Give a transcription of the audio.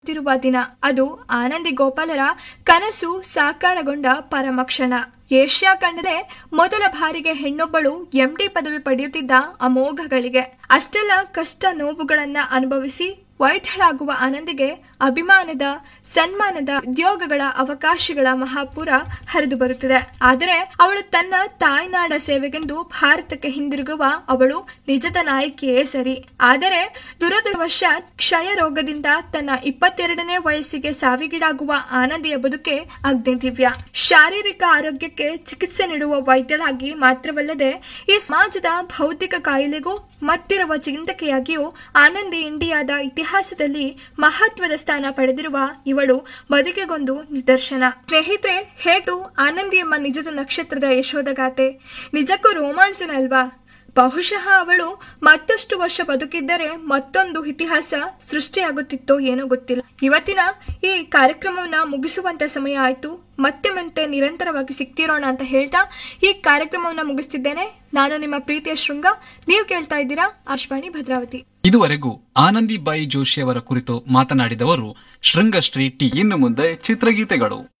ತಿರುವ ದಿನ ಅದು ಆನಂದಿ ಗೋಪಾಲರ ಕನಸು ಸಾಕಾರಗೊಂಡ ಪರಮಕ್ಷಣ ಏಷ್ಯಾ ಖಂಡದ ಮೊದಲ ಬಾರಿಗೆ ಹೆಣ್ಣೊಬ್ಬಳು ಎಂಡಿ ಪದವಿ ಪಡೆಯುತ್ತಿದ್ದ ಅಮೋಘಗಳಿಗೆ ಅಷ್ಟೆಲ್ಲ ಕಷ್ಟ ನೋವುಗಳನ್ನ ಅನುಭವಿಸಿ ವೈದ್ಯಳಾಗುವ ಆನಂದಿಗೆ ಅಭಿಮಾನದ ಸನ್ಮಾನದ ಉದ್ಯೋಗಗಳ ಅವಕಾಶಗಳ ಮಹಾಪುರ ಹರಿದು ಬರುತ್ತದೆ ಆದರೆ ಅವಳು ತನ್ನ ತಾಯ್ನಾಡ ಸೇವೆಗೆಂದು ಭಾರತಕ್ಕೆ ಹಿಂದಿರುಗುವ ಅವಳು ನಿಜದ ನಾಯಕಿಯೇ ಸರಿ ಆದರೆ ದುರದೃವಶಾತ್ ಕ್ಷಯ ರೋಗದಿಂದ ತನ್ನ ಇಪ್ಪತ್ತೆರಡನೇ ವಯಸ್ಸಿಗೆ ಸಾವಿಗೀಡಾಗುವ ಆನಂದಿಯ ಬದುಕೆ ಅಗ್ನಿದಿವ್ಯ ಶಾರೀರಿಕ ಆರೋಗ್ಯಕ್ಕೆ ಚಿಕಿತ್ಸೆ ನೀಡುವ ವೈದ್ಯಳಾಗಿ ಮಾತ್ರವಲ್ಲದೆ ಈ ಸಮಾಜದ ಭೌತಿಕ ಕಾಯಿಲೆಗೂ ಮತ್ತಿರುವ ಚಿಂತಕೆಯಾಗಿಯೂ ಆನಂದಿ ಇಂಡಿಯಾದ ಇತಿಹಾಸದಲ್ಲಿ ಮಹತ್ವದ ಸ್ಥಾನ ಪಡೆದಿರುವ ಇವಳು ಬದುಕಿಗೊಂದು ನಿದರ್ಶನ ಸ್ನೇಹಿತರೆ ಹೇತು ಆನಂದಿ ಎಂಬ ನಿಜದ ನಕ್ಷತ್ರದ ಯಶೋದಗಾತೆ ನಿಜಕ್ಕೂ ರೋಮಾಂಚನ ಅಲ್ವಾ ಬಹುಶಃ ಅವಳು ಮತ್ತಷ್ಟು ವರ್ಷ ಬದುಕಿದ್ದರೆ ಮತ್ತೊಂದು ಇತಿಹಾಸ ಸೃಷ್ಟಿಯಾಗುತ್ತಿತ್ತೋ ಏನೋ ಗೊತ್ತಿಲ್ಲ ಇವತ್ತಿನ ಈ ಕಾರ್ಯಕ್ರಮವನ್ನ ಮುಗಿಸುವಂತ ಸಮಯ ಆಯ್ತು ಮತ್ತೆ ಮತ್ತೆ ನಿರಂತರವಾಗಿ ಸಿಗ್ತಿರೋಣ ಅಂತ ಹೇಳ್ತಾ ಈ ಕಾರ್ಯಕ್ರಮವನ್ನ ಮುಗಿಸ್ತಿದ್ದೇನೆ ನಾನು ನಿಮ್ಮ ಪ್ರೀತಿಯ ಶೃಂಗ ನೀವು ಕೇಳ್ತಾ ಇದ್ದೀರಾ ಆಶ್ವಾಣಿ ಭದ್ರಾವತಿ ಇದುವರೆಗೂ ಆನಂದಿಬಾಯಿ ಜೋಶಿ ಅವರ ಕುರಿತು ಮಾತನಾಡಿದವರು ಶೃಂಗಶ್ರೀ ಟಿ ಇನ್ನು ಮುಂದೆ ಚಿತ್ರಗೀತೆಗಳು